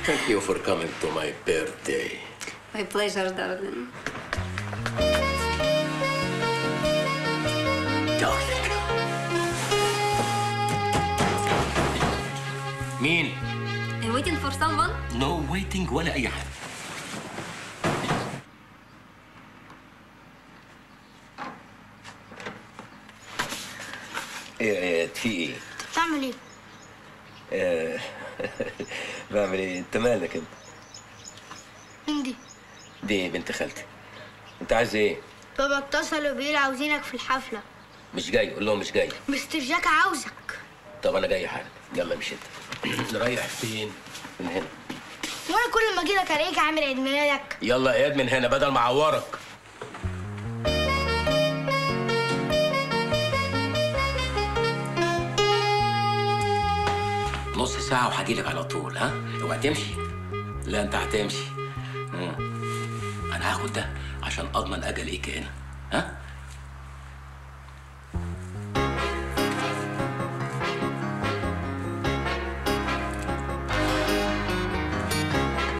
Thank you for coming to my birthday. My pleasure, darling. Darling. مين؟ And waiting for someone? نو no waiting ولا أي حاجة. ايه ايه في ايه؟ بتعمل ايه؟ آه، بعمل ايه؟ انت مالك انت؟ مين دي؟ دي بنت خالتي. انت عايز ايه؟ بابا اتصل وبيقول عاوزينك في الحفلة مش جاي قول لهم مش جاي. مستر جاك عاوزك طب انا جاي حالا يلا مش انت. رايح فين؟ من هنا. وانا كل ما اجيلك الاقيك عامل عيد ميلادك يلا اياد من هنا بدل ما اعورك. نص ساعة وهجيلك على طول ها؟ اوعى تمشي. لا انت هتمشي. مم. انا هاخد ده عشان اضمن اجل ايه هنا ها؟